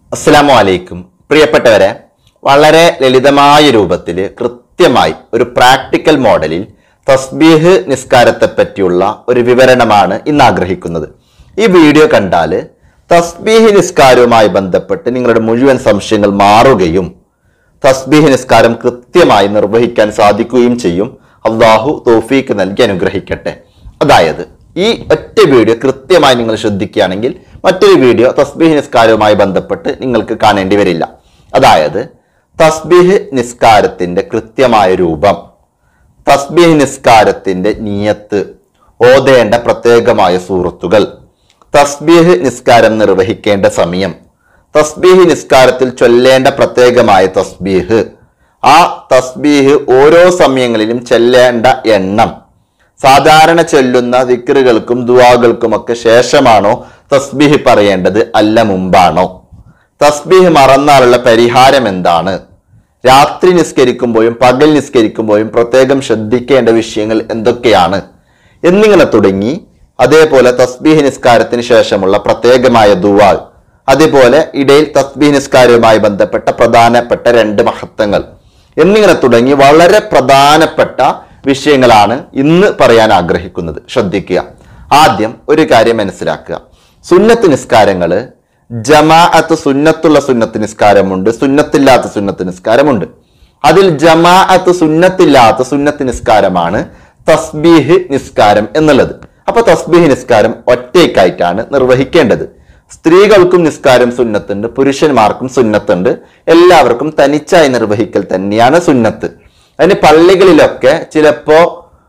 അസ്സലാമു അലൈക്കും പ്രിയപ്പെട്ടവരെ വളരെ ലളിതമായ രൂപത്തിൽ കൃത്യമായി ഒരു പ്രാക്ടിക്കൽ മോഡലിൽ തസ്ബീഹ് നിസ്കാരത്തെ പറ്റിയുള്ള ഒരു വിവരണമാണ് ഇന്ന് ആഗ്രഹിക്കുന്നത് ഈ വീഡിയോ കണ്ടാൽ തസ്ബീഹ് നിസ്കാരവുമായി ബന്ധപ്പെട്ട് നിങ്ങളുടെ മുഴുവൻ സംശയങ്ങൾ മാറുകയും തസ്ബീഹ് നിസ്കാരം കൃത്യമായി നിർവഹിക്കാൻ സാധിക്കുകയും ചെയ്യും അള്ളാഹു തോഫീക്ക് നൽകി അനുഗ്രഹിക്കട്ടെ അതായത് ഈ ഒറ്റ വീഡിയോ കൃത്യമായി നിങ്ങൾ ശ്രദ്ധിക്കുകയാണെങ്കിൽ മറ്റൊരു വീഡിയോ തസ്ബീഹ് നിസ്കാരവുമായി ബന്ധപ്പെട്ട് നിങ്ങൾക്ക് കാണേണ്ടി വരില്ല അതായത് തസ്ബീഹ് നിസ്കാരത്തിന്റെ കൃത്യമായ രൂപം തസ്ബീഹ് നിസ്കാരത്തിന്റെ നിയത്ത് ഓതേണ്ട പ്രത്യേകമായ സൂറത്തുകൾ തസ്ബീഹ് നിസ്കാരം നിർവഹിക്കേണ്ട സമയം തസ്ബീഹ് നിസ്കാരത്തിൽ ചൊല്ലേണ്ട പ്രത്യേകമായ തസ്ബീഹ് ആ തസ്ബീഹ് ഓരോ സമയങ്ങളിലും ചെല്ലേണ്ട എണ്ണം സാധാരണ ചൊല്ലുന്ന ദിക്റുകൾക്കും ദുവാകൾക്കുമൊക്കെ ശേഷമാണോ തസ്ബീഹ് പറയേണ്ടത് അല്ല മുമ്പാണോ തസ്ബീഹ് മറന്നാലുള്ള പരിഹാരം എന്താണ് രാത്രി നിസ്കരിക്കുമ്പോഴും പകൽ നിസ്കരിക്കുമ്പോഴും പ്രത്യേകം ശ്രദ്ധിക്കേണ്ട വിഷയങ്ങൾ എന്തൊക്കെയാണ് എന്നിങ്ങനെ തുടങ്ങി അതേപോലെ തസ്ബീഹ് നിസ്കാരത്തിന് ശേഷമുള്ള പ്രത്യേകമായ ദുവാ അതേപോലെ ഇടയിൽ തസ്ബീഹ് നിസ്കാരവുമായി ബന്ധപ്പെട്ട പ്രധാനപ്പെട്ട രണ്ട് മഹത്വങ്ങൾ എന്നിങ്ങനെ തുടങ്ങി വളരെ പ്രധാനപ്പെട്ട വിഷയങ്ങളാണ് ഇന്ന് പറയാൻ ആഗ്രഹിക്കുന്നത് ശ്രദ്ധിക്കുക ആദ്യം ഒരു കാര്യം മനസ്സിലാക്കുക സുന്നത്ത് നിസ്കാരങ്ങള് ജമാഅത്ത് സുന്നത്തുള്ള സുന്നത്ത് നിസ്കാരമുണ്ട് സുന്നത്തില്ലാത്ത സുന്നത്ത് നിസ്കാരമുണ്ട് അതിൽ ജമാഅത്ത് സുന്നത്തില്ലാത്ത സുന്നത്ത് നിസ്കാരമാണ് തസ്ബീഹ് നിസ്കാരം എന്നുള്ളത് അപ്പൊ തസ്ബീഹ് നിസ്കാരം ഒറ്റയ്ക്കായിട്ടാണ് നിർവഹിക്കേണ്ടത് സ്ത്രീകൾക്കും നിസ്കാരം സുന്നത്തുണ്ട് പുരുഷന്മാർക്കും സുന്നത്തുണ്ട് എല്ലാവർക്കും തനിച്ചായി നിർവഹിക്കൽ തന്നെയാണ് സുന്നത്ത് അതിന് പള്ളികളിലൊക്കെ ചിലപ്പോ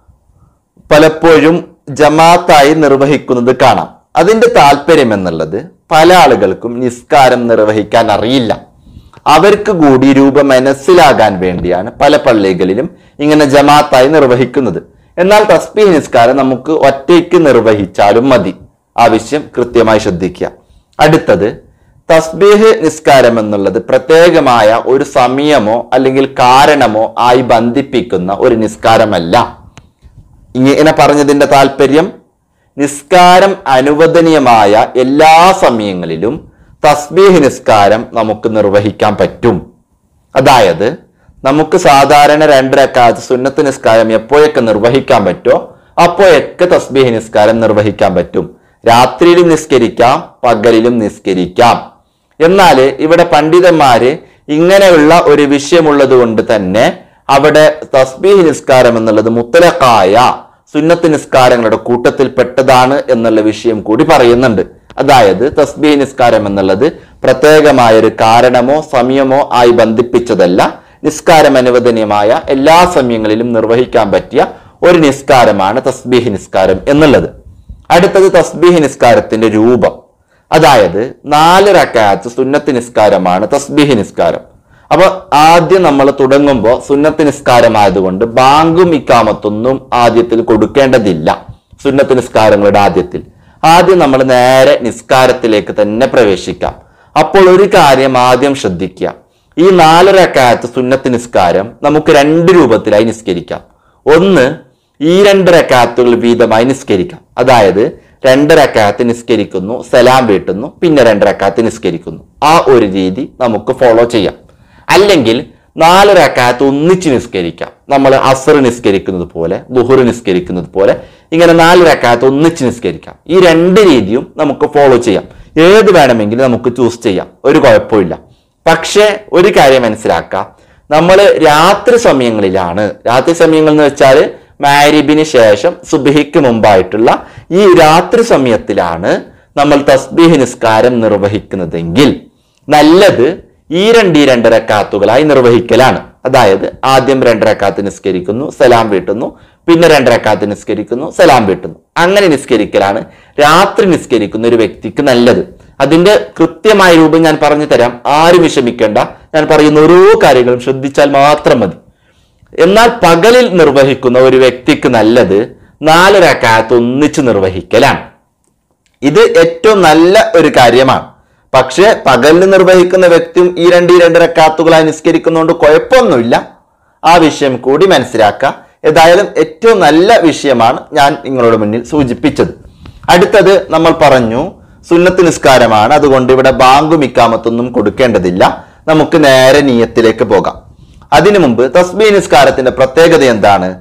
പലപ്പോഴും ജമാഅത്തായി നിർവഹിക്കുന്നത് കാണാം അതിന്റെ താല്പര്യം എന്നുള്ളത് പല ആളുകൾക്കും നിസ്കാരം നിർവഹിക്കാൻ അറിയില്ല അവർക്ക് കൂടി രൂപം മനസ്സിലാകാൻ വേണ്ടിയാണ് പല പള്ളികളിലും ഇങ്ങനെ ജമാഅത്തായി നിർവഹിക്കുന്നത് എന്നാൽ തസ്ബീഹ് നിസ്കാരം നമുക്ക് ഒറ്റയ്ക്ക് നിർവഹിച്ചാലും മതി ആവശ്യം കൃത്യമായി ശ്രദ്ധിക്കുക അടുത്തത് തസ്ബീഹ് നിസ്കാരം എന്നുള്ളത് പ്രത്യേകമായ ഒരു സമയമോ അല്ലെങ്കിൽ കാരണമോ ആയി ബന്ധിപ്പിക്കുന്ന ഒരു നിസ്കാരമല്ല ഇങ്ങനെ പറഞ്ഞതിന്റെ താല്പര്യം നിസ്കാരം അനുവദനീയമായ എല്ലാ സമയങ്ങളിലും തസ്ബീഹ് നിസ്കാരം നമുക്ക് നിർവഹിക്കാൻ പറ്റും അതായത് നമുക്ക് സാധാരണ രണ്ടരക്കാലത്ത് സുന്നത്ത് നിസ്കാരം എപ്പോഴൊക്കെ നിർവഹിക്കാൻ പറ്റുമോ അപ്പോഴൊക്കെ തസ്ബീഹ് നിസ്കാരം നിർവഹിക്കാൻ പറ്റും രാത്രിയിലും നിസ്കരിക്കാം പകലിലും നിസ്കരിക്കാം എന്നാൽ ഇവിടെ പണ്ഡിതന്മാര് ഇങ്ങനെയുള്ള ഒരു വിഷയമുള്ളത് കൊണ്ട് തന്നെ അവിടെ തസ്ബീഹ് നിസ്കാരം എന്നുള്ളത് മുത്തലക്കായ സുന്നത്ത് നിസ്കാരങ്ങളുടെ കൂട്ടത്തിൽ പെട്ടതാണ് എന്നുള്ള വിഷയം കൂടി പറയുന്നുണ്ട് അതായത് തസ്ബീഹ് നിസ്കാരം എന്നുള്ളത് പ്രത്യേകമായ ഒരു കാരണമോ സമയമോ ആയി ബന്ധിപ്പിച്ചതല്ല നിസ്കാരം അനുവദനീയമായ എല്ലാ സമയങ്ങളിലും നിർവഹിക്കാൻ പറ്റിയ ഒരു നിസ്കാരമാണ് തസ്ബീഹ് നിസ്കാരം എന്നുള്ളത് അടുത്തത് തസ്ബീഹ് നിസ്കാരത്തിന്റെ രൂപം അതായത് നാല് റക്കാത്ത് സുന്നത്ത് നിസ്കാരമാണ് തസ്ബീഹ് നിസ്കാരം അപ്പൊ ആദ്യം നമ്മൾ തുടങ്ങുമ്പോൾ സുന്നത്ത് നിസ്കാരമായതുകൊണ്ട് ബാങ്കും ഇക്കാമത്തൊന്നും ആദ്യത്തിൽ കൊടുക്കേണ്ടതില്ല സുന്നത്ത് നിസ്കാരങ്ങളുടെ ആദ്യത്തിൽ ആദ്യം നമ്മൾ നേരെ നിസ്കാരത്തിലേക്ക് തന്നെ പ്രവേശിക്കാം അപ്പോൾ ഒരു കാര്യം ആദ്യം ശ്രദ്ധിക്കുക ഈ നാല് റക്കാത്ത് സുന്നത്ത് നിസ്കാരം നമുക്ക് രണ്ട് രൂപത്തിലായി നിസ്കരിക്കാം ഒന്ന് ഈ രണ്ട് റക്കാത്തുകൾ വീതമായി നിസ്കരിക്കാം അതായത് രണ്ട് റക്കാത്ത് നിസ്കരിക്കുന്നു സലാം വീട്ടുന്നു പിന്നെ രണ്ട് റക്കാത്ത് നിസ്കരിക്കുന്നു ആ ഒരു രീതി നമുക്ക് ഫോളോ ചെയ്യാം അല്ലെങ്കിൽ നാല് റക്കാത്ത് ഒന്നിച്ച് നിസ്കരിക്കാം നമ്മൾ അസർ നിസ്കരിക്കുന്നത് പോലെ ദുഹുർ നിസ്കരിക്കുന്നത് പോലെ ഇങ്ങനെ നാല് റക്കാത്ത് ഒന്നിച്ച് നിസ്കരിക്കാം ഈ രണ്ട് രീതിയും നമുക്ക് ഫോളോ ചെയ്യാം ഏത് വേണമെങ്കിലും നമുക്ക് ചൂസ് ചെയ്യാം ഒരു കുഴപ്പമില്ല പക്ഷേ ഒരു കാര്യം മനസ്സിലാക്കാം നമ്മൾ രാത്രി സമയങ്ങളിലാണ് രാത്രി സമയങ്ങൾ എന്ന് വെച്ചാൽ മാരിബിന് ശേഷം സുബഹിക്ക് മുമ്പായിട്ടുള്ള ഈ രാത്രി സമയത്തിലാണ് നമ്മൾ തസ്ബീഹ് നിസ്കാരം നിർവഹിക്കുന്നതെങ്കിൽ നല്ലത് ഈ രണ്ട് ഈ രണ്ട് റക്കാത്തുകളായി നിർവഹിക്കലാണ് അതായത് ആദ്യം രണ്ട് റക്കാത്ത് നിസ്കരിക്കുന്നു സലാം വീട്ടുന്നു പിന്നെ രണ്ട് റക്കാത്ത് നിസ്കരിക്കുന്നു സലാം വീട്ടുന്നു അങ്ങനെ നിസ്കരിക്കലാണ് രാത്രി നിസ്കരിക്കുന്ന ഒരു വ്യക്തിക്ക് നല്ലത് അതിന്റെ കൃത്യമായ രൂപം ഞാൻ പറഞ്ഞു തരാം ആരും വിഷമിക്കേണ്ട ഞാൻ പറയുന്ന ഓരോ കാര്യങ്ങളും ശ്രദ്ധിച്ചാൽ മാത്രം മതി എന്നാൽ പകലിൽ നിർവഹിക്കുന്ന ഒരു വ്യക്തിക്ക് നല്ലത് നാല് റക്കാത്ത് ഒന്നിച്ച് നിർവഹിക്കലാണ് ഇത് ഏറ്റവും നല്ല ഒരു കാര്യമാണ് പക്ഷെ പകലിൽ നിർവഹിക്കുന്ന വ്യക്തിയും ഈ രണ്ട് ഈ രണ്ട് റക്കാത്തുകളായി നിസ്കരിക്കുന്നതുകൊണ്ട് കുഴപ്പമൊന്നുമില്ല ആ വിഷയം കൂടി മനസ്സിലാക്കുക ഏതായാലും ഏറ്റവും നല്ല വിഷയമാണ് ഞാൻ നിങ്ങളുടെ മുന്നിൽ സൂചിപ്പിച്ചത് അടുത്തത് നമ്മൾ പറഞ്ഞു സുന്നത്ത് നിസ്കാരമാണ് അതുകൊണ്ട് ഇവിടെ ബാങ്കും ഇക്കാമത്തൊന്നും കൊടുക്കേണ്ടതില്ല നമുക്ക് നേരെ നീയത്തിലേക്ക് പോകാം അതിനു മുമ്പ് തസ്ബീ നിസ്കാരത്തിന്റെ പ്രത്യേകത എന്താണ്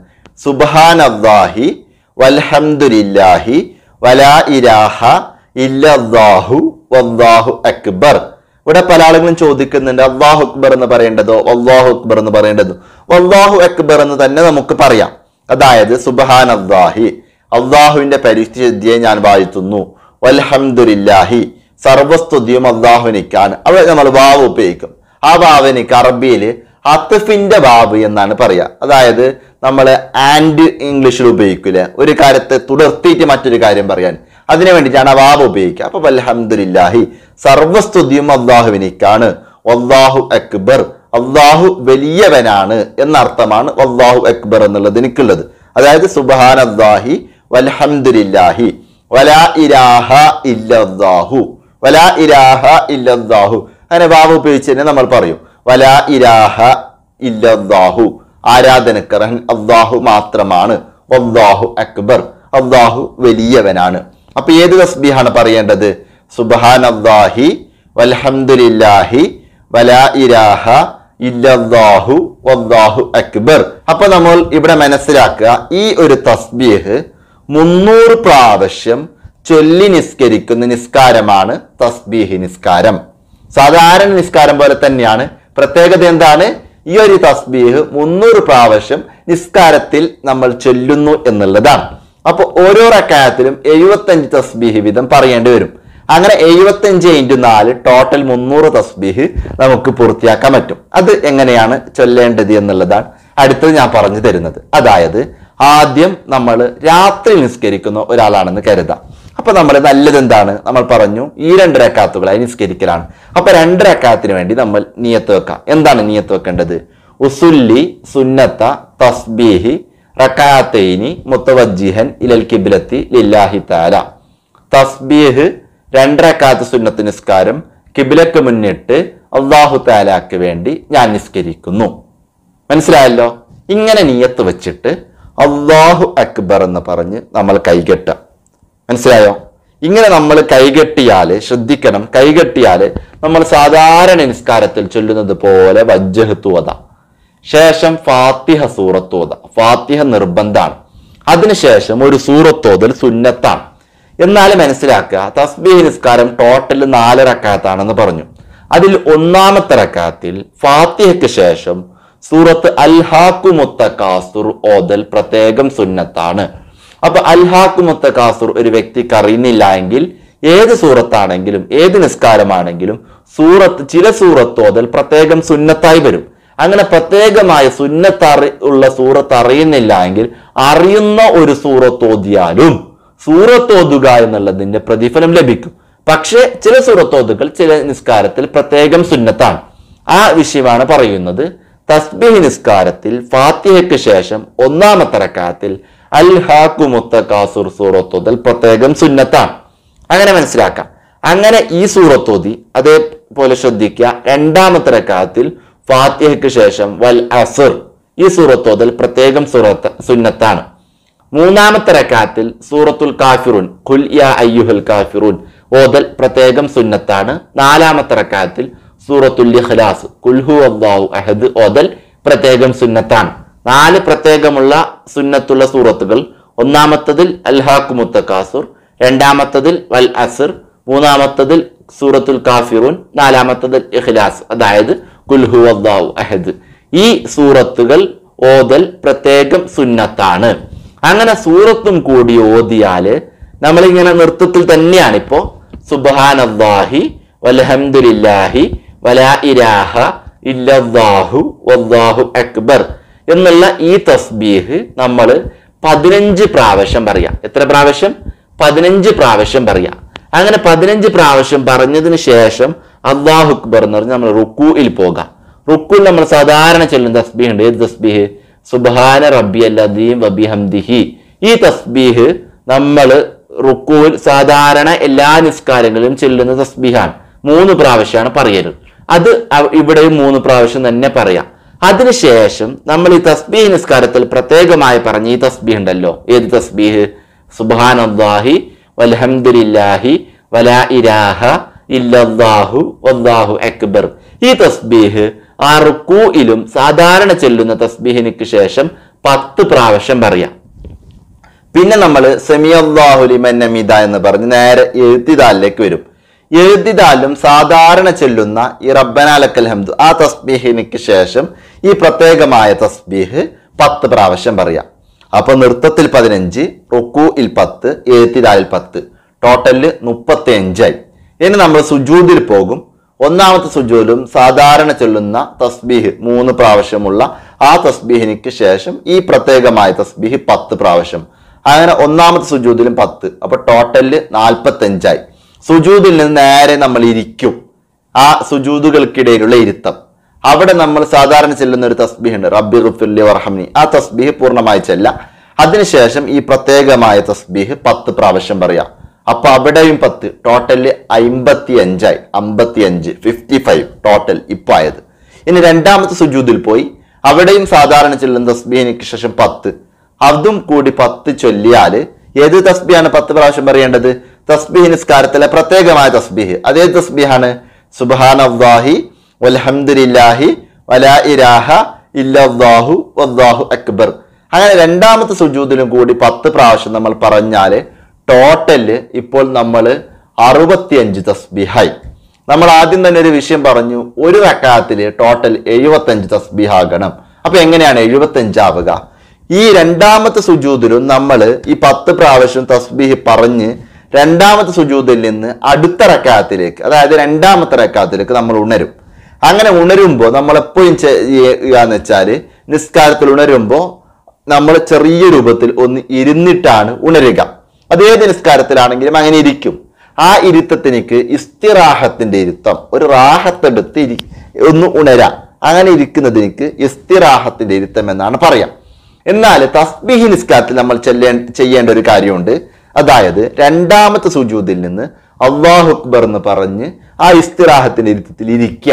സുബാനല്ലാഹി വൽഹംദുലില്ലാഹി വലാ ഇലാഹ ഇല്ലല്ലാഹു വല്ലാഹു അക്ബർ ഇവിടെ പല ആളുകളും ചോദിക്കുന്നുണ്ട് അള്ളാഹു അക്ബർ എന്ന് പറയേണ്ടതോ അള്ളാഹു അക്ബർ എന്ന് പറയേണ്ടതോ അള്ളാഹു അക്ബർ എന്ന് തന്നെ നമുക്ക് പറയാം അതായത് സുബഹാൻ അള്ളാഹി അള്ളാഹുവിന്റെ പരിസ്ഥിതിയെ ഞാൻ വാഴ്ത്തുന്നു വൽഹംദുലില്ലാഹി സർവസ്തുതിയും അള്ളാഹുനിക്കാണ് അവിടെ നമ്മൾ വാവ് ഉപയോഗിക്കും ആ വാവിനിക്ക് അറബിയിൽ അത്തഫിന്റെ വാവ് എന്നാണ് പറയാ അതായത് നമ്മൾ ആൻഡ് ഇംഗ്ലീഷിൽ ഉപയോഗിക്കില്ല ഒരു കാര്യത്തെ തുടർത്തിയിട്ട് മറ്റൊരു കാര്യം പറയാൻ അതിനു വേണ്ടിയിട്ടാണ് ആ വാവ് ഉപയോഗിക്കുക അപ്പൊ അൽഹംദുലില്ലാഹി സർവസ്തുതിയും അള്ളാഹുവിനിക്കാണ് അള്ളാഹു അക്ബർ അള്ളാഹു വലിയവനാണ് എന്നർത്ഥമാണ് അള്ളാഹു അക്ബർ എന്നുള്ളത് എനിക്കുള്ളത് അതായത് സുബഹാൻ അള്ളാഹി വൽഹംദുലില്ലാഹി വലാ ഇലാഹ ഇല്ലല്ലാഹു വലാ ഇലാഹ ഇല്ലല്ലാഹു അങ്ങനെ വാവ് ഉപയോഗിച്ച് തന്നെ നമ്മൾ പറയും വലാ ഇലാഹ ഇല്ലല്ലാഹു ആരാധനക്കറൻ അള്ളാഹു മാത്രമാണ് അള്ളാഹു അക്ബർ അള്ളാഹു വലിയവനാണ് അപ്പൊ ഏത് തസ്ബീഹാണ് പറയേണ്ടത് സുബഹാൻ അള്ളാഹി വൽഹംദുലില്ലാഹി വലാ ഇലാഹ ഇല്ലല്ലാഹു വല്ലാഹു അക്ബർ അപ്പൊ നമ്മൾ ഇവിടെ മനസ്സിലാക്കുക ഈ ഒരു തസ്ബീഹ് മുന്നൂറ് പ്രാവശ്യം ചൊല്ലി നിസ്കരിക്കുന്ന നിസ്കാരമാണ് തസ്ബീഹ് നിസ്കാരം സാധാരണ നിസ്കാരം പോലെ തന്നെയാണ് പ്രത്യേകത എന്താണ് ഈ ഒരു തസ്ബീഹ് മുന്നൂറ് പ്രാവശ്യം നിസ്കാരത്തിൽ നമ്മൾ ചൊല്ലുന്നു എന്നുള്ളതാണ് അപ്പൊ ഓരോ റക്കായത്തിലും എഴുപത്തഞ്ച് തസ്ബീഹ് വീതം പറയേണ്ടി വരും അങ്ങനെ എഴുപത്തഞ്ച് ഇൻറ്റു നാല് ടോട്ടൽ മുന്നൂറ് തസ്ബീഹ് നമുക്ക് പൂർത്തിയാക്കാൻ പറ്റും അത് എങ്ങനെയാണ് ചൊല്ലേണ്ടത് എന്നുള്ളതാണ് അടുത്തത് ഞാൻ പറഞ്ഞു തരുന്നത് അതായത് ആദ്യം നമ്മൾ രാത്രി നിസ്കരിക്കുന്ന ഒരാളാണെന്ന് കരുതാം അപ്പൊ നമ്മൾ നല്ലത് എന്താണ് നമ്മൾ പറഞ്ഞു ഈ രണ്ട് റക്കാത്തുകളായി നിസ്കരിക്കലാണ് അപ്പൊ രണ്ട് റക്കാത്തിന് വേണ്ടി നമ്മൾ നിയത്ത് വെക്കാം എന്താണ് നിയത്ത് വെക്കേണ്ടത് ഉസുല്ലി സുന്നത്ത തസ്ബീഹി റക്കാത്തൈനി മുത്തവജ്ജിഹൻ ഇലൽ കിബിലത്തി ലില്ലാഹി താല തസ്ബീഹ് രണ്ടരക്കാത്ത സുന്നത്ത് നിസ്കാരം കിബിലക്ക് മുന്നിട്ട് അള്ളാഹു താലാക്ക് വേണ്ടി ഞാൻ നിസ്കരിക്കുന്നു മനസ്സിലായല്ലോ ഇങ്ങനെ നീയത്ത് വെച്ചിട്ട് അള്ളാഹു അക്ബർ എന്ന് പറഞ്ഞ് നമ്മൾ കൈകെട്ടുക മനസ്സിലായോ ഇങ്ങനെ നമ്മൾ കൈകെട്ടിയാല് ശ്രദ്ധിക്കണം കൈകെട്ടിയാല് നമ്മൾ സാധാരണ നിസ്കാരത്തിൽ ചൊല്ലുന്നത് പോലെ വജ്ജഹത്തുവത ശേഷം ഫാത്തിഹ സൂറത്തോത ഫാത്തിഹ നിർബന്ധാണ് അതിനുശേഷം ഒരു സൂറത്തോതൽ സുന്നത്താണ് എന്നാൽ മനസ്സിലാക്കുക തസ്ബീഹ് നിസ്കാരം ടോട്ടൽ നാല് റക്കാത്താണെന്ന് പറഞ്ഞു അതിൽ ഒന്നാമത്തെ റക്കാത്തിൽ ഫാത്തിഹയ്ക്ക് ശേഷം സൂറത്ത് അൽഹാക്കു മുത്തക്കാസുർ ഓതൽ പ്രത്യേകം സുന്നത്താണ് അപ്പൊ അൽഹാക്കു മുത്തക്കാസുർ ഒരു വ്യക്തിക്ക് അറിയുന്നില്ല എങ്കിൽ ഏത് സൂറത്താണെങ്കിലും ഏത് നിസ്കാരമാണെങ്കിലും സൂറത്ത് ചില സൂറത്ത് ഓതൽ പ്രത്യേകം സുന്നത്തായി വരും അങ്ങനെ പ്രത്യേകമായ സുന്നത്ത് അറി ഉള്ള സൂറത്ത് അറിയുന്നില്ല എങ്കിൽ അറിയുന്ന ഒരു സൂറത്ത് ഓതിയാലും സൂറത്ത് ഓതുക എന്നുള്ളതിന്റെ പ്രതിഫലം ലഭിക്കും പക്ഷേ ചില സൂറത്തോതുകൾ ചില നിസ്കാരത്തിൽ പ്രത്യേകം സുന്നത്താണ് ആ വിഷയമാണ് പറയുന്നത് തസ്ബീഹ് നിസ്കാരത്തിൽ ഫാത്തിഹയ്ക്ക് ശേഷം ഒന്നാമത്തെ റക്കാത്തിൽ അൽ ഹാക്കു മുത്തക്കാസുർ സൂറത്തോതൽ പ്രത്യേകം സുന്നത്താണ് അങ്ങനെ മനസ്സിലാക്കാം അങ്ങനെ ഈ സൂറത്തോതി അതേപോലെ ശ്രദ്ധിക്കുക രണ്ടാമത്തെ റക്കാത്തിൽ ഫാത്തിഹയ്ക്ക് ശേഷം വൽ അസുർ ഈ സൂറത്തോതൽ പ്രത്യേകം സൂറത്ത് സുന്നത്താണ് മൂന്നാമത്തെ റക്കാത്തിൽ സൂറത്തുൽ കാഫിറുൻ ഖുൽ യാ അയ്യുഹൽ കാഫിറുൻ ഓതൽ പ്രത്യേകം സുന്നത്താണ് നാലാമത്തെ റക്കാത്തിൽ സൂറത്തുൽ ഇഖ്ലാസ് കുൽഹു അള്ളാഹു അഹദ് ഓതൽ പ്രത്യേകം സുന്നത്താണ് നാല് പ്രത്യേകമുള്ള സുന്നത്തുള്ള സൂറത്തുകൾ ഒന്നാമത്തതിൽ അൽഹാഖു മുത്തക്കാസുർ രണ്ടാമത്തതിൽ വൽ അസുർ മൂന്നാമത്തതിൽ സൂറത്തുൽ കാഫിറുൻ നാലാമത്തതിൽ ഇഖ്ലാസ് അതായത് കുൽഹു അള്ളാഹു അഹദ് ഈ സൂറത്തുകൾ ഓതൽ പ്രത്യേകം സുന്നത്താണ് അങ്ങനെ സൂറത്തും കൂടി ഓതിയാല് നമ്മളിങ്ങനെ നൃത്തത്തിൽ തന്നെയാണ് ഇപ്പോ സുബാനല്ലാഹി വലഹംദുലില്ലാഹി വലാ ഇലാഹ ഇല്ലല്ലാഹു വല്ലാഹു അക്ബർ എന്നുള്ള ഈ തസ്ബീഹ് നമ്മൾ പതിനഞ്ച് പ്രാവശ്യം പറയാം എത്ര പ്രാവശ്യം പതിനഞ്ച് പ്രാവശ്യം പറയാം അങ്ങനെ പതിനഞ്ച് പ്രാവശ്യം പറഞ്ഞതിന് ശേഷം അള്ളാഹു അക്ബർ എന്ന് പറഞ്ഞ് നമ്മൾ റുക്കുയിൽ പോകാം റുക്കുൽ നമ്മൾ സാധാരണ ചെല്ലുന്ന തസ്ബീഹ് ഉണ്ട് ഏത് തസ്ബീഹ് സുബാന റബ്ബി അല്ലദീം വബിഹംദിഹി ഈ തസ്ബീഹ് നമ്മൾ റുക്കുവിൽ സാധാരണ എല്ലാ നിസ്കാരങ്ങളിലും ചെല്ലുന്ന തസ്ബീഹാണ് മൂന്ന് പ്രാവശ്യമാണ് പറയരുത് അത് അവ- ഇവിടെയും മൂന്ന് പ്രാവശ്യം തന്നെ പറയാം അതിനുശേഷം നമ്മൾ ഈ തസ്ബീഹ് നിസ്കാരത്തിൽ പ്രത്യേകമായി പറഞ്ഞ ഈ തസ്ബീഹ് ഉണ്ടല്ലോ ഏത് തസ്ബീഹ് സുബാൻ അള്ളാഹി വൽഹംദുലില്ലാഹി വലാ ഇലാഹ ഇല്ലല്ലാഹു വല്ലാഹു അക്ബർ ഈ തസ്ബീഹ് ആ റുക്കൂയിലും സാധാരണ ചെല്ലുന്ന തസ്ബീഹിനിക്ക് ശേഷം പത്ത് പ്രാവശ്യം പറയാം പിന്നെ നമ്മൾ സെമിയല്ലാഹുലിമൻ നമിത എന്ന് പറഞ്ഞ് നേരെ എഴുത്തിദാലിലേക്ക് വരും എഴുത്തിദാലും സാധാരണ ചെല്ലുന്ന ഈ റബ്ബനാലക്കൽ ഹംദ് ആ തസ്ബീഹിനിക്ക് ശേഷം ഈ പ്രത്യേകമായ തസ്ബീഹ് പത്ത് പ്രാവശ്യം പറയാം അപ്പൊ നൃത്തത്തിൽ പതിനഞ്ച് റുക്കുയിൽ പത്ത് എഴുത്തിദാലിൽ പത്ത് ടോട്ടലില് മുപ്പത്തി അഞ്ചായി ഇനി നമ്മൾ സുജൂദിൽ പോകും ഒന്നാമത്തെ സുജൂദിലും സാധാരണ ചൊല്ലുന്ന തസ്ബീഹ് മൂന്ന് പ്രാവശ്യമുള്ള ആ തസ്ബീഹിനിക്ക് ശേഷം ഈ പ്രത്യേകമായ തസ്ബീഹ് പത്ത് പ്രാവശ്യം അങ്ങനെ ഒന്നാമത്തെ സുജൂദിലും പത്ത് അപ്പൊ ടോട്ടലില് നാൽപ്പത്തി അഞ്ചായി സുജൂദിൽ നിന്ന് നേരെ നമ്മൾ ഇരിക്കും ആ സുജൂദുകൾക്കിടയിലുള്ള ഇരുത്തം അവിടെ നമ്മൾ സാധാരണ ചെല്ലുന്ന ഒരു തസ്ബീഹ് ഉണ്ട് റബ്ബി റുഫുല്ലി വർഹംനി ആ തസ്ബീഹ് പൂർണ്ണമായി ചെല്ല അതിനുശേഷം ഈ പ്രത്യേകമായ തസ്ബീഹ് പത്ത് പ്രാവശ്യം പറയാം അപ്പൊ അവിടെയും പത്ത് ടോട്ടല് അമ്പത്തി അഞ്ചായി അമ്പത്തി അഞ്ച് ഫിഫ്റ്റി ഫൈവ് ടോട്ടൽ ഇപ്പൊ ആയത് ഇനി രണ്ടാമത്തെ സുജൂദിൽ പോയി അവിടെയും സാധാരണ ചെല്ലുന്ന തസ്ബീഹിനിക്ക് ശേഷം പത്ത് അതും കൂടി പത്ത് ചൊല്ലിയാല് ഏത് തസ്ബിയാണ് പത്ത് പ്രാവശ്യം പറയേണ്ടത് തസ്ബീഹ് നിസ്കാരത്തിലെ പ്രത്യേകമായ തസ്ബീഹ് അതേ തസ്ബീഹാണ് സുബാനല്ലാഹി വൽഹംദുലില്ലാഹി വലാ ഇലാഹ ഇല്ലല്ലാഹു വല്ലാഹു അക്ബർ അങ്ങനെ രണ്ടാമത്തെ സുജൂദിലും കൂടി പത്ത് പ്രാവശ്യം നമ്മൾ പറഞ്ഞാല് ടോട്ടല് ഇപ്പോൾ നമ്മൾ അറുപത്തിയഞ്ച് തസ്ബിഹായി നമ്മൾ ആദ്യം തന്നെ ഒരു വിഷയം പറഞ്ഞു ഒരു റക്കാത്തില് ടോട്ടൽ എഴുപത്തഞ്ച് തസ്ബിഹാകണം അപ്പൊ എങ്ങനെയാണ് എഴുപത്തഞ്ച് ആവുക ഈ രണ്ടാമത്തെ സുജൂദിലും നമ്മൾ ഈ പത്ത് പ്രാവശ്യം തസ്ബീഹ് പറഞ്ഞ് രണ്ടാമത്തെ സുജൂദിൽ നിന്ന് അടുത്ത റക്കാത്തിലേക്ക് അതായത് രണ്ടാമത്തെ റക്കാത്തിലേക്ക് നമ്മൾ ഉണരും അങ്ങനെ ഉണരുമ്പോൾ നമ്മൾ എപ്പോഴും ചെയ്യുകയെന്ന് വെച്ചാൽ നിസ്കാരത്തിൽ ഉണരുമ്പോൾ നമ്മൾ ചെറിയ രൂപത്തിൽ ഒന്ന് ഇരുന്നിട്ടാണ് ഉണരുക അതേത് നിസ്കാരത്തിലാണെങ്കിലും അങ്ങനെ ഇരിക്കും ആ ഇരുത്തത്തിനിക്ക് ഇസ്തിറാഹത്തിന്റെ ഇരുത്തം ഒരു റാഹത്തെടുത്ത് ഇരി ഒന്ന് ഉണരാം അങ്ങനെ ഇരിക്കുന്നതിനിക്ക് ഇസ്തിറാഹത്തിന്റെ ഇരുത്തം എന്നാണ് പറയാം എന്നാൽ തസ്ബിഹി നിസ്കാരത്തിൽ നമ്മൾ ചെല്ലേ ചെയ്യേണ്ട ഒരു കാര്യമുണ്ട് അതായത് രണ്ടാമത്തെ സുജൂദിൽ നിന്ന് അള്ളാഹു അക്ബർ എന്ന് പറഞ്ഞ് ആ ഇസ്തിറാഹത്തിന്റെ ഇരുത്തത്തിൽ ഇരിക്കുക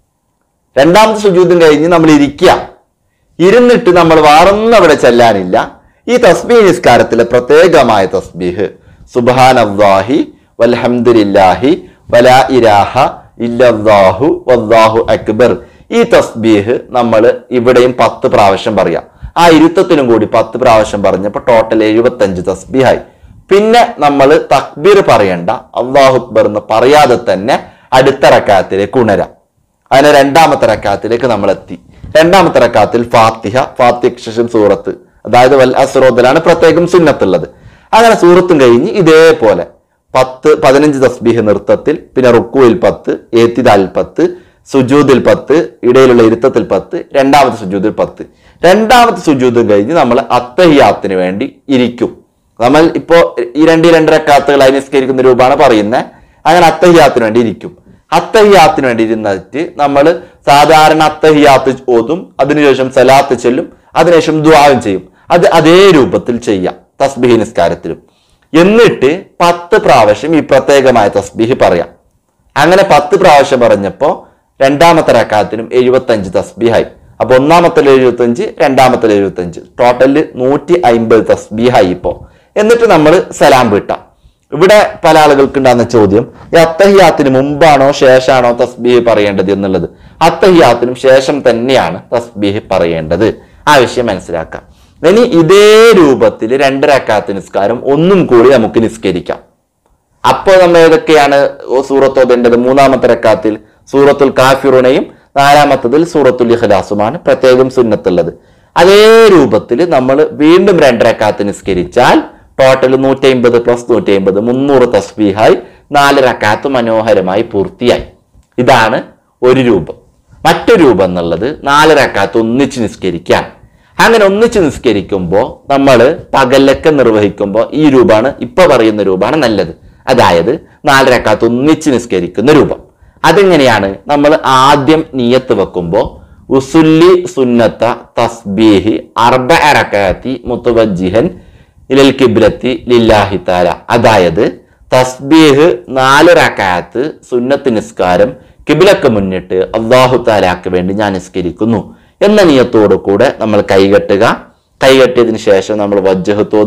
രണ്ടാമത്തെ സുജൂദും കഴിഞ്ഞ് നമ്മൾ ഇരിക്കുക ഇരുന്നിട്ട് നമ്മൾ വേറൊന്നും അവിടെ ചെല്ലാനില്ല ഈ തസ്ബീഹ് നിസ്കാരത്തിലെ പ്രത്യേകമായ തസ്ബീഹ് സുബാൻ അള്ളാഹി വൽഹംദുലില്ലാഹി വലാ ഇരാഹ ഇല്ലല്ലാഹു വല്ലാഹു അക്ബർ ഈ തസ്ബീഹ് നമ്മൾ ഇവിടെയും പത്ത് പ്രാവശ്യം പറയാം ആ ഇരുത്തത്തിനും കൂടി പത്ത് പ്രാവശ്യം പറഞ്ഞപ്പോൾ ടോട്ടൽ എഴുപത്തഞ്ച് തസ്ബീഹായി പിന്നെ നമ്മൾ തക്ബീർ പറയണ്ട അള്ളാഹു അക്ബർ എന്ന് പറയാതെ തന്നെ അടുത്ത റക്കാത്തിലേക്ക് ഉണരാം അതിന് രണ്ടാമത്തെ റക്കാത്തിലേക്ക് നമ്മൾ എത്തി രണ്ടാമത്തെ റക്കാത്തിൽ ഫാത്തിഹ ഫാത്തിഹയ്ക്ക് ശേഷം സൂറത്ത് അതായത് വൽ അസ്രോദിലാണ് പ്രത്യേകം സുന്നത്തുള്ളത് അങ്ങനെ സൂറത്തും കഴിഞ്ഞ് ഇതേപോലെ പത്ത് പതിനഞ്ച് തസ്ബീഹ് നൃത്തത്തിൽ പിന്നെ റുക്കുവിൽ പത്ത് ഏത്തിദാലിൽ പത്ത് സുജൂദിൽ പത്ത് ഇടയിലുള്ള ഇരുത്തത്തിൽ പത്ത് രണ്ടാമത്തെ സുജൂദിൽ പത്ത് രണ്ടാമത്തെ സുജൂദും കഴിഞ്ഞ് നമ്മൾ അത്തഹിയാത്തിന് വേണ്ടി ഇരിക്കും നമ്മൾ ഇപ്പോ ഈ രണ്ട് രണ്ട് റക്കാത്തുകളായി നിസ്കരിക്കുന്ന രൂപമാണ് പറയുന്നത് അങ്ങനെ അത്തഹിയാത്തിന് വേണ്ടി ഇരിക്കും അത്തഹിയാത്തിന് വേണ്ടി ഇരുന്നിട്ട് നമ്മൾ സാധാരണ അത്തഹിയാത്ത് ഓതും അതിനുശേഷം സലാത്ത് ചെല്ലും അതിനുശേഷം ദ്വാരം ചെയ്യും അത് അതേ രൂപത്തിൽ ചെയ്യാം തസ്ബിഹി നിസ്കാരത്തിലും എന്നിട്ട് പത്ത് പ്രാവശ്യം ഈ പ്രത്യേകമായ തസ്ബിഹി പറയാം അങ്ങനെ പത്ത് പ്രാവശ്യം പറഞ്ഞപ്പോ രണ്ടാമത്തെ റക്കാത്തിനും എഴുപത്തഞ്ച് തസ്ബീഹായി അപ്പൊ ഒന്നാമത്തെ എഴുപത്തഞ്ച് രണ്ടാമത്തെ എഴുപത്തഞ്ച് ടോട്ടല് നൂറ്റി അമ്പത് തസ്ബീഹായി ഇപ്പോ എന്നിട്ട് നമ്മൾ സലാം വീട്ടാം ഇവിടെ പല ആളുകൾക്ക് ഉണ്ടാകുന്ന ചോദ്യം ഈ അത്തഹിയാത്തിന് മുമ്പാണോ ശേഷമാണോ തസ്ബീഹ് പറയേണ്ടത് എന്നുള്ളത് അത്തഹിയാത്തിനും ശേഷം തന്നെയാണ് തസ്ബീഹ് പറയേണ്ടത് ആ വിഷയം മനസ്സിലാക്കാം ഇനി ഇതേ രൂപത്തിൽ രണ്ട് റക്കാത്ത് നിസ്കാരം ഒന്നും കൂടി നമുക്ക് നിസ്കരിക്കാം അപ്പോൾ നമ്മൾ ഏതൊക്കെയാണ് ഓ സൂറത്ത് ഓതേണ്ടത് മൂന്നാമത്തെ റക്കാത്തിൽ സൂറത്തുൽ കാഫിറുനെയും നാലാമത്തതിൽ സൂറത്തുൽ ഇഖ്ലാസുമാണ് പ്രത്യേകം സുന്നത്തുള്ളത് അതേ രൂപത്തിൽ നമ്മൾ വീണ്ടും രണ്ട് റക്കാത്ത് നിസ്കരിച്ചാൽ ടോട്ടൽ നൂറ്റി അമ്പത് പ്ലസ് നൂറ്റി അമ്പത് മുന്നൂറ് തസ്ബീഹായി നാല് റക്കാത്ത് മനോഹരമായി പൂർത്തിയായി ഇതാണ് ഒരു രൂപം മറ്റൊരു രൂപം എന്നുള്ളത് നാല് റക്കാത്ത് ഒന്നിച്ച് നിസ്കരിക്കാൻ അങ്ങനെ ഒന്നിച്ച് നിസ്കരിക്കുമ്പോൾ നമ്മൾ പകലൊക്കെ നിർവഹിക്കുമ്പോൾ ഈ രൂപമാണ് ഇപ്പൊ പറയുന്ന രൂപമാണ് നല്ലത് അതായത് നാല് റക്കാത്ത് ഒന്നിച്ച് നിസ്കരിക്കുന്ന രൂപം അതെങ്ങനെയാണ് നമ്മൾ ആദ്യം നീയത്ത് വെക്കുമ്പോൾ ഉസുല്ലി സുന്നത്ത തസ്ബീഹി അർബ അറക്കാത്തി മുത്തുവജിഹൻ ഇലൽ കിബ്ലത്തി ലില്ലാഹി താല അതായത് തസ്ബീഹ് നാല് റക്കാത്ത് സുന്നത്ത് നിസ്കാരം കിബിലക്ക് മുന്നിട്ട് അള്ളാഹു താലാക്ക് വേണ്ടി ഞാൻ നിസ്കരിക്കുന്നു എന്ന നിയത്തോടു കൂടെ നമ്മൾ കൈകെട്ടുക കൈകെട്ടിയതിനു ശേഷം നമ്മൾ വജ്ജഹത്തോതും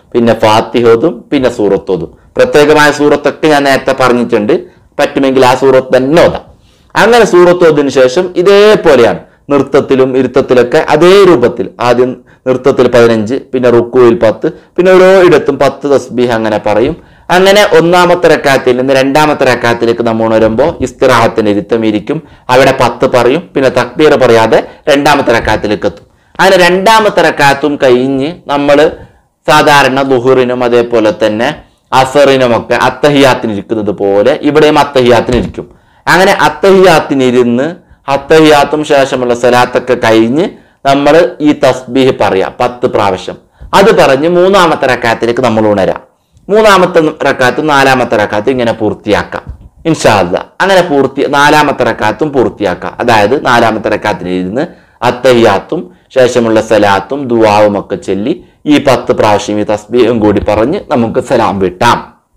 പിന്നെ ഫാത്തിഹോതും പിന്നെ സൂറത്തോതും പ്രത്യേകമായ സൂറത്തൊക്കെ ഞാൻ നേരത്തെ പറഞ്ഞിട്ടുണ്ട് പറ്റുമെങ്കിൽ ആ സൂറത്ത് തന്നെ ഓതാം അങ്ങനെ സൂറത്തോതിന് ശേഷം ഇതേപോലെയാണ് നൃത്തത്തിലും ഇരുത്തത്തിലൊക്കെ അതേ രൂപത്തിൽ ആദ്യം നൃത്തത്തിൽ പതിനഞ്ച് പിന്നെ റുക്കുവിൽ പത്ത് പിന്നെ ഓരോ ഇടത്തും പത്ത് തസ്ബീഹ് അങ്ങനെ പറയും അങ്ങനെ ഒന്നാമത്തെ റക്കാത്തിൽ നിന്ന് രണ്ടാമത്തെ റക്കാത്തിലേക്ക് നമ്മൾ ഉണരുമ്പോൾ ഇസ്തിറാഹത്തിന് ഇരുത്തം ഇരിക്കും അവിടെ പത്ത് പറയും പിന്നെ തക്ബീർ പറയാതെ രണ്ടാമത്തെ റക്കാത്തിലേക്ക് എത്തും അങ്ങനെ രണ്ടാമത്തെ റക്കാത്തും കഴിഞ്ഞ് നമ്മൾ സാധാരണ ദുഹുറിനും അതേപോലെ തന്നെ അസറിനുമൊക്കെ അത്തഹിയാത്തിന് ഇരിക്കുന്നത് പോലെ ഇവിടെയും അത്തഹിയാത്തിന് ഇരിക്കും അങ്ങനെ അത്തഹിയാത്തിനിരുന്ന് അത്തഹിയാത്തും ശേഷമുള്ള സലാത്തൊക്കെ കഴിഞ്ഞ് നമ്മൾ ഈ തസ്ബീഹ് പറയാം പത്ത് പ്രാവശ്യം അത് പറഞ്ഞ് മൂന്നാമത്തെ റക്കാത്തിലേക്ക് നമ്മൾ ഉണരാം മൂന്നാമത്തെ റക്കാത്തും നാലാമത്തെ റക്കാത്തും ഇങ്ങനെ പൂർത്തിയാക്കാം ഇൻഷാല്ല അങ്ങനെ പൂർത്തി നാലാമത്തെ റക്കാത്തും പൂർത്തിയാക്കാം അതായത് നാലാമത്തെ റക്കാത്തിലിരുന്ന് അത്തഹിയാത്തും ശേഷമുള്ള സലാത്തും ദുവാവും ഒക്കെ ചൊല്ലി ഈ പത്ത് പ്രാവശ്യം ഈ തസ്ബീഹും കൂടി പറഞ്ഞ് നമുക്ക് സലാം വിട്ടാം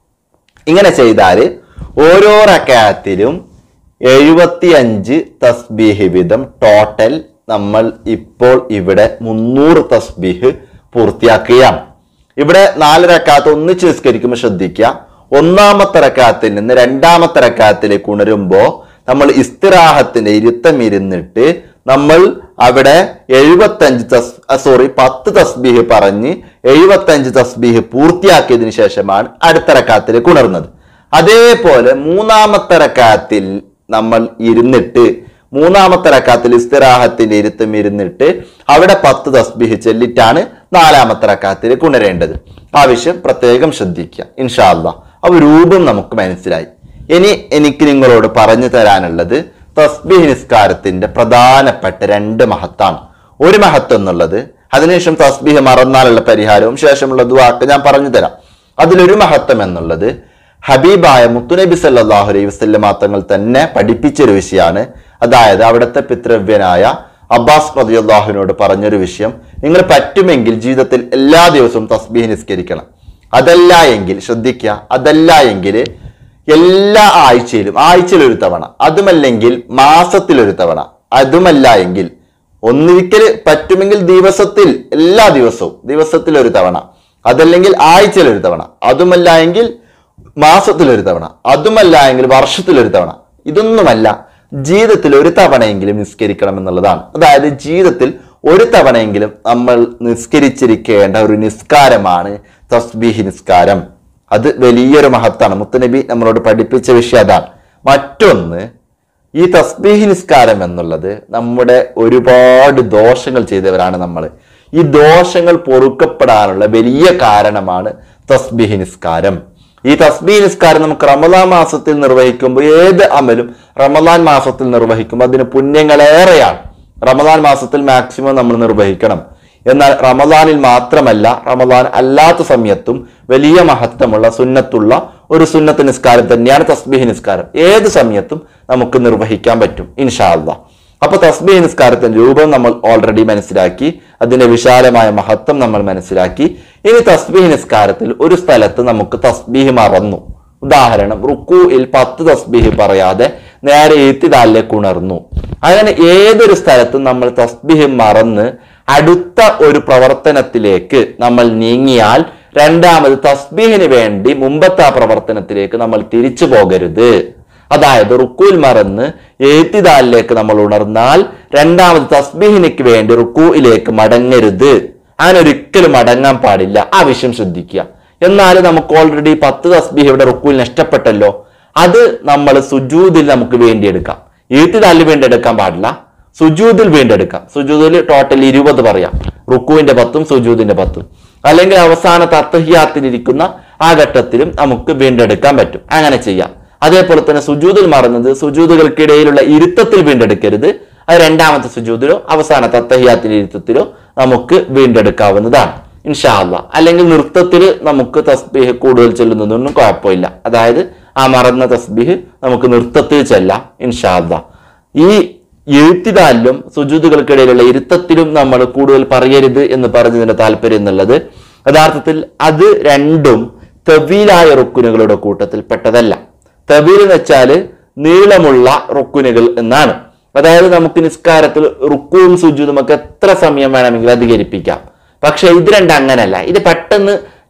ഇങ്ങനെ ചെയ്താൽ ഓരോ റക്കാത്തിലും എഴുപത്തിയഞ്ച് തസ്ബീഹ് വീതം ടോട്ടൽ നമ്മൾ ഇപ്പോൾ ഇവിടെ മുന്നൂറ് തസ്ബീഹ് പൂർത്തിയാക്കുകയാണ് ഇവിടെ നാല് റക്കാത്ത് ഒന്നിച്ച് നിസ്കരിക്കുമ്പോൾ ശ്രദ്ധിക്കുക ഒന്നാമത്തെ റക്കാത്തിൽ നിന്ന് രണ്ടാമത്തെ റക്കാത്തിലേക്ക് ഉണരുമ്പോൾ നമ്മൾ ഇസ്തിറാഹത്തിന്റെ ഇരുത്തം ഇരുന്നിട്ട് നമ്മൾ അവിടെ എഴുപത്തഞ്ച് തസ് സോറി പത്ത് തസ്ബീഹ് പറഞ്ഞ് എഴുപത്തഞ്ച് തസ്ബീഹ് പൂർത്തിയാക്കിയതിനു ശേഷമാണ് അടുത്ത റക്കാത്തിലേക്ക് ഉണർന്നത് അതേപോലെ മൂന്നാമത്തെ റക്കാത്തിൽ നമ്മൾ ഇരുന്നിട്ട് മൂന്നാമത്തെ റക്കാത്തിൽ ഇസ്തിറാഹത്തിന്റെ ഇരുത്തം ഇരുന്നിട്ട് അവിടെ പത്ത് തസ്ബീഹ് ചെല്ലിട്ടാണ് നാലാമത്തെ റക്കാത്തിലേക്ക് ഉണരേണ്ടത് ആവശ്യം പ്രത്യേകം ശ്രദ്ധിക്കുക ഇൻഷാല്ല അപ്പൊ രൂപം നമുക്ക് മനസ്സിലായി ഇനി എനിക്ക് നിങ്ങളോട് പറഞ്ഞു തരാനുള്ളത് തസ്ബീഹ് നിസ്കാരത്തിന്റെ പ്രധാനപ്പെട്ട രണ്ട് മഹത്താണ് ഒരു മഹത്വം എന്നുള്ളത് അതിനുശേഷം തസ്ബീഹ് മറന്നാലുള്ള പരിഹാരവും ശേഷമുള്ള ദുവാക്ക് ഞാൻ പറഞ്ഞു തരാം അതിലൊരു മഹത്വം എന്നുള്ളത് ഹബീബായ മുത്തുനബി സല്ലാഹു അലൈഹി വസ്ല്ലം തങ്ങൾ തന്നെ പഠിപ്പിച്ചൊരു വിഷയമാണ് അതായത് അവിടുത്തെ പിതൃവ്യനായ അബ്ബാസ് റതിയുള്ളാഹുവിനോട് പറഞ്ഞൊരു വിഷയം നിങ്ങൾ പറ്റുമെങ്കിൽ ജീവിതത്തിൽ എല്ലാ ദിവസവും തസ്ബീഹ് നിസ്കരിക്കണം അതല്ല എങ്കിൽ ശ്രദ്ധിക്കുക അതല്ല എങ്കിൽ എല്ലാ ആഴ്ചയിലും ആഴ്ചയിൽ ഒരു തവണ അതുമല്ലെങ്കിൽ മാസത്തിൽ ഒരു തവണ അതുമല്ല എങ്കിൽ ഒന്നിരിക്കൽ പറ്റുമെങ്കിൽ ദിവസത്തിൽ എല്ലാ ദിവസവും ദിവസത്തിൽ ഒരു തവണ അതല്ലെങ്കിൽ ആഴ്ചയിൽ ഒരു തവണ അതുമല്ല എങ്കിൽ മാസത്തിൽ ഒരു തവണ അതുമല്ല എങ്കിൽ വർഷത്തിൽ ഒരു തവണ ഇതൊന്നുമല്ല ജീവിതത്തിൽ ഒരു തവണയെങ്കിലും നിസ്കരിക്കണം എന്നുള്ളതാണ് അതായത് ജീവിതത്തിൽ ഒരു തവണയെങ്കിലും നമ്മൾ നിസ്കരിച്ചിരിക്കേണ്ട ഒരു നിസ്കാരമാണ് തസ്ബീഹ് നിസ്കാരം അത് വലിയൊരു മഹത്താണ് മുത്തുനബി നമ്മളോട് പഠിപ്പിച്ച വിഷയം അതാണ് മറ്റൊന്ന് ഈ തസ്ബീഹ് നിസ്കാരം എന്നുള്ളത് നമ്മുടെ ഒരുപാട് ദോഷങ്ങൾ ചെയ്തവരാണ് നമ്മൾ ഈ ദോഷങ്ങൾ പൊറുക്കപ്പെടാനുള്ള വലിയ കാരണമാണ് തസ്ബീഹ് നിസ്കാരം ഈ തസ്ബീഹ് നിസ്കാരം നമുക്ക് റമദാൻ മാസത്തിൽ നിർവഹിക്കുമ്പോൾ ഏത് അമലും റമദാൻ മാസത്തിൽ നിർവഹിക്കുമ്പോൾ അതിന് പുണ്യങ്ങളേറെയാണ് റമദാൻ മാസത്തിൽ മാക്സിമം നമ്മൾ നിർവഹിക്കണം എന്നാൽ റമദാനിൽ മാത്രമല്ല റമദാൻ അല്ലാത്ത സമയത്തും വലിയ മഹത്വമുള്ള സുന്നത്തുള്ള ഒരു സുന്നത്ത് നിസ്കാരം തന്നെയാണ് തസ്ബീഹ് നിസ്കാരം ഏത് സമയത്തും നമുക്ക് നിർവഹിക്കാൻ പറ്റും ഇൻഷാ അള്ളാ അപ്പൊ തസ്ബീഹ് നിസ്കാരത്തിന്റെ രൂപം നമ്മൾ ഓൾറെഡി മനസ്സിലാക്കി അതിന്റെ വിശാലമായ മഹത്വം നമ്മൾ മനസ്സിലാക്കി ഇനി തസ്ബീഹ് നിസ്കാരത്തിൽ ഒരു സ്ഥലത്ത് നമുക്ക് തസ്ബീഹ് മറന്നു ഉദാഹരണം റുക്കുയിൽ പത്ത് തസ്ബീഹ് പറയാതെ നേരെ ഈത്തിദാലിലേക്ക് ഉണർന്നു അങ്ങനെ ഏതൊരു സ്ഥലത്തും നമ്മൾ തസ്ബീഹ് മറന്ന് അടുത്ത ഒരു പ്രവർത്തനത്തിലേക്ക് നമ്മൾ നീങ്ങിയാൽ രണ്ടാമത് തസ്ബീഹിന് വേണ്ടി മുമ്പത്തെ ആ പ്രവർത്തനത്തിലേക്ക് നമ്മൾ തിരിച്ചു പോകരുത് അതായത് റുക്കുവിൽ മറന്ന് ഏത്തിദാലിലേക്ക് നമ്മൾ ഉണർന്നാൽ രണ്ടാമത് തസ്ബീഹിനിക്ക് വേണ്ടി റുക്കുയിലേക്ക് മടങ്ങരുത് അങ്ങനെ ഒരിക്കലും മടങ്ങാൻ പാടില്ല ആ വിഷയം ശ്രദ്ധിക്കുക എന്നാൽ നമുക്ക് ഓൾറെഡി പത്ത് തസ്ബീഹ് ഇവിടെ റുക്കുവിൽ നഷ്ടപ്പെട്ടല്ലോ അത് നമ്മൾ സുജൂദിൽ നമുക്ക് വേണ്ടിയെടുക്കാം ഈത്തിദാലിന് വേണ്ടി എടുക്കാൻ പാടില്ല സുജൂദിൽ വീണ്ടെടുക്കാം സുജൂദിൽ ടോട്ടൽ ഇരുപത് പറയാം റുക്കുവിന്റെ പത്തും സുജൂദിന്റെ പത്തും അല്ലെങ്കിൽ അവസാന തത്തഹിയാത്തിലിരിക്കുന്ന ആ ഘട്ടത്തിലും നമുക്ക് വീണ്ടെടുക്കാൻ പറ്റും അങ്ങനെ ചെയ്യാം അതേപോലെ തന്നെ സുജൂദിൽ മറന്നത് സുജൂദുകൾക്കിടയിലുള്ള ഇരുത്തത്തിൽ വീണ്ടെടുക്കരുത് അത് രണ്ടാമത്തെ സുജൂദിലോ അവസാന തത്തഹിയാത്തിന്റെ ഇരുത്തത്തിലോ നമുക്ക് വീണ്ടെടുക്കാവുന്നതാണ് ഇൻഷാല്ല അല്ലെങ്കിൽ നൃത്തത്തിൽ നമുക്ക് തസ്ബീഹ് കൂടുതൽ ചെല്ലുന്നതൊന്നും കുഴപ്പമില്ല അതായത് ആ മറന്ന തസ്ബീഹ് നമുക്ക് നൃത്തത്തിൽ ചെല്ലാം ഇൻഷാല്ല ഈ എഴുത്തിതാലിലും സുജൂതുകൾക്കിടയിലുള്ള ഇരുത്തത്തിലും നമ്മൾ കൂടുതൽ പറയരുത് എന്ന് പറഞ്ഞതിന്റെ താല്പര്യം എന്നുള്ളത് യഥാർത്ഥത്തിൽ അത് രണ്ടും തവീലായ റുക്കുനുകളുടെ കൂട്ടത്തിൽ പെട്ടതല്ല തവീൽ എന്ന് വെച്ചാല് നീളമുള്ള റുക്കുനുകൾ എന്നാണ് അതായത് നമുക്ക് നിസ്കാരത്തിൽ റുക്കുവും സുജൂതും ഒക്കെ എത്ര സമയം വേണമെങ്കിലും അധികരിപ്പിക്കാം പക്ഷെ ഇത് രണ്ടും അങ്ങനല്ല ഇത് പെട്ടെന്ന്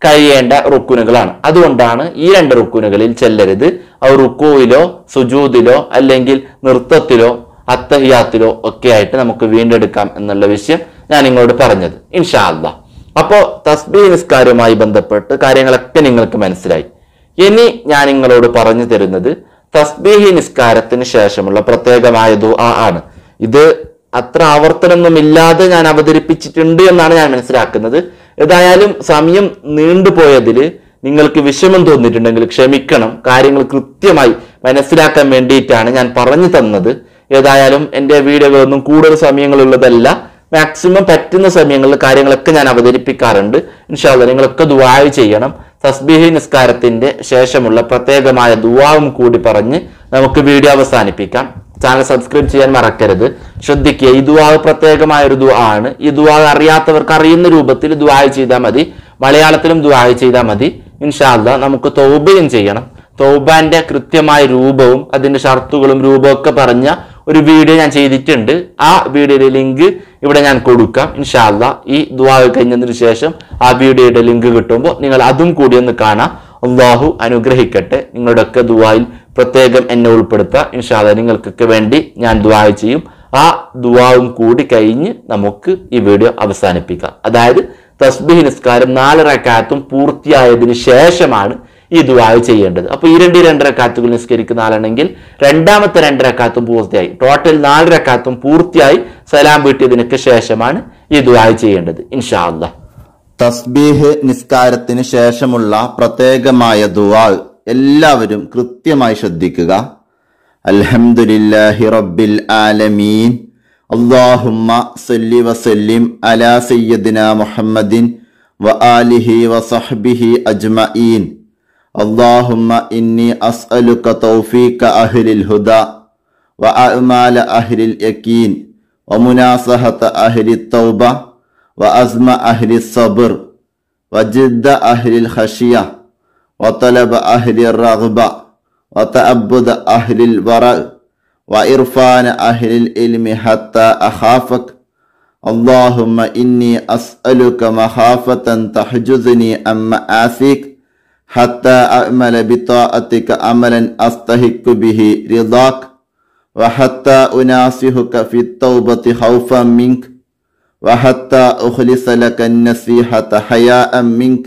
കഴിയേണ്ട റുക്കുനുകളാണ് അതുകൊണ്ടാണ് ഈ രണ്ട് റുക്കുനുകളിൽ ചെല്ലരുത് അത് റുക്കുവിലോ സുജൂദിലോ അല്ലെങ്കിൽ നൃത്തത്തിലോ അത്തഹിയാത്തിലോ ഒക്കെ ആയിട്ട് നമുക്ക് വീണ്ടെടുക്കാം എന്നുള്ള വിഷയം ഞാൻ നിങ്ങളോട് പറഞ്ഞത് ഇൻഷാ അല്ലാ അപ്പോ തസ്ബീ നിസ്കാരവുമായി ബന്ധപ്പെട്ട് കാര്യങ്ങളൊക്കെ നിങ്ങൾക്ക് മനസ്സിലായി ഇനി ഞാൻ നിങ്ങളോട് പറഞ്ഞു തരുന്നത് തസ്ബീഹി നിസ്കാരത്തിന് ശേഷമുള്ള പ്രത്യേകമായ ദുആ ആണ് ഇത് അത്ര ആവർത്തനമൊന്നുമില്ലാതെ ഞാൻ അവതരിപ്പിച്ചിട്ടുണ്ട് എന്നാണ് ഞാൻ മനസ്സിലാക്കുന്നത് ഏതായാലും സമയം നീണ്ടുപോയതിൽ നിങ്ങൾക്ക് വിഷമം തോന്നിയിട്ടുണ്ടെങ്കിൽ ക്ഷമിക്കണം കാര്യങ്ങൾ കൃത്യമായി മനസ്സിലാക്കാൻ വേണ്ടിയിട്ടാണ് ഞാൻ പറഞ്ഞു തന്നത് ഏതായാലും എൻ്റെ വീഡിയോകളൊന്നും കൂടുതൽ സമയങ്ങളുള്ളതല്ല മാക്സിമം പറ്റുന്ന സമയങ്ങളിൽ കാര്യങ്ങളൊക്കെ ഞാൻ അവതരിപ്പിക്കാറുണ്ട് ഇൻഷാല്ല നിങ്ങളൊക്കെ ദുവായ് ചെയ്യണം തസ്ബീഹി നിസ്കാരത്തിന്റെ ശേഷമുള്ള പ്രത്യേകമായ ദുവാവും കൂടി പറഞ്ഞ് നമുക്ക് വീഡിയോ അവസാനിപ്പിക്കാം ചാനൽ സബ്സ്ക്രൈബ് ചെയ്യാൻ മറക്കരുത് ശ്രദ്ധിക്കുക ഈ ദുവാ പ്രത്യേകമായ ഒരു ദുആ ആണ് ഈ ദുവാ അറിയാത്തവർക്ക് അറിയുന്ന രൂപത്തിൽ ദുവായ് ചെയ്താൽ മതി മലയാളത്തിലും ദുവായ് ചെയ്താൽ മതി ഇൻഷാല്ല നമുക്ക് തൗബയും ചെയ്യണം തൗബാന്റെ കൃത്യമായ രൂപവും അതിന്റെ ഷർത്തുകളും രൂപവും ഒക്കെ പറഞ്ഞ ഒരു വീഡിയോ ഞാൻ ചെയ്തിട്ടുണ്ട് ആ വീഡിയോയുടെ ലിങ്ക് ഇവിടെ ഞാൻ കൊടുക്കാം ഇൻഷാല്ല ഈ ദുവാ കഴിഞ്ഞതിന് ശേഷം ആ വീഡിയോയുടെ ലിങ്ക് കിട്ടുമ്പോൾ നിങ്ങൾ അതും കൂടി ഒന്ന് കാണാം അള്ളാഹു അനുഗ്രഹിക്കട്ടെ നിങ്ങളുടെയൊക്കെ ദുവായിൽ പ്രത്യേകം എന്നെ ഉൾപ്പെടുത്തുക ഇൻഷാല്ല നിങ്ങൾക്കൊക്കെ വേണ്ടി ഞാൻ ദുവാ ചെയ്യും ആ ദുവാവും കൂടി കഴിഞ്ഞ് നമുക്ക് ഈ വീഡിയോ അവസാനിപ്പിക്കാം അതായത് തസ്ബീഹ് നിസ്കാരം നാല് റക്കാത്തും പൂർത്തിയായതിനു ശേഷമാണ് ഈ ദുആ ചെയ്യേണ്ടത് അപ്പൊ ഈ രണ്ട് രണ്ട് റക്കാത്തുകൾ നിസ്കരിക്കുന്ന ആളാണെങ്കിൽ രണ്ടാമത്തെ രണ്ട് റക്കാത്തും പൂർത്തിയായി ടോട്ടൽ നാല് റക്കാത്തും പൂർത്തിയായി സലാം വീട്ടിയതിനൊക്കെ ശേഷമാണ് ഈ ദുആ ചെയ്യേണ്ടത് ഇൻഷാ അല്ലാഹ് തസ്ബീഹ് നിസ്കാരത്തിന് ശേഷമുള്ള പ്രത്യേകമായ ദുആ എല്ലാവരും കൃത്യമായി ശ്രദ്ധിക്കുക അൽഹംദുലില്ലാഹി റബ്ബിൽ ആലമീൻ അല്ലാഹുമ്മ സല്ലി വസല്ലിം അലാ സയ്യിദിന മുഹമ്മദിൻ വ ആലിഹി വസഹ്ബിഹി അജ്മഈൻ اللهم إني أسألك توفيق أهل الهدى وأعمال أهل اليقين ومناصحة أهل التوبة وأزم أهل الصبر وجد أهل الخشية وطلب أهل الرغبة وتعبد أهل الورع وإرفان أهل العلم حتى أخافك اللهم إني أسألك مخافة تحجزني عن معاصيك حتى أعمل بطاعتك عملا أستحق به رضاك وحتى أناصحك في التوبة خوفا منك وحتى أخلص لك النصيحة حياء منك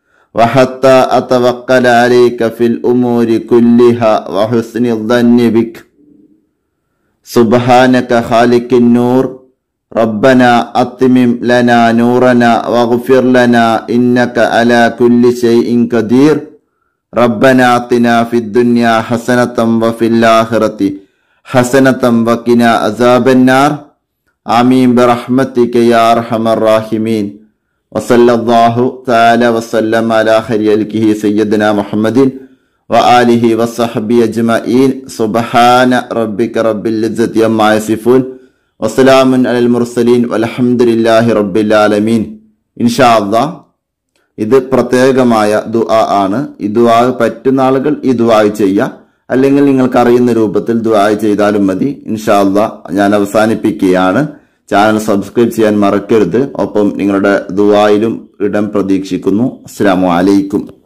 وحتى أتوكل عليك في الأمور كلها وحسن الظن بك سبحانك خالق النور ربنا أتمم لنا نورنا واغفر لنا إنك على كل شيء قدير ربنا آتنا في الدنيا حسنة وفي الآخرة حسنة وقنا عذاب النار آمين برحمتك يا أرحم الراحمين وصلى الله تعالى وسلم على خير خلقه سيدنا محمد وآله وصحبه أجمعين سبحان ربك رب العزة عما يصفون وسلام على المرسلين والحمد لله رب العالمين إن شاء الله ഇത് പ്രത്യേകമായ ദുആ ആണ് ഈ ദുആ പറ്റുന്ന ആളുകൾ ഈ ദുആ ചെയ്യുക അല്ലെങ്കിൽ നിങ്ങൾക്ക് അറിയുന്ന രൂപത്തിൽ ദുആ ചെയ്താലും മതി ഇൻഷാ അല്ലാ ഞാൻ അവസാനിപ്പിക്കുകയാണ് ചാനൽ സബ്സ്ക്രൈബ് ചെയ്യാൻ മറക്കരുത് ഒപ്പം നിങ്ങളുടെ ദുആയിലും ഇടം പ്രതീക്ഷിക്കുന്നു അസ്സലാമു അലൈക്കും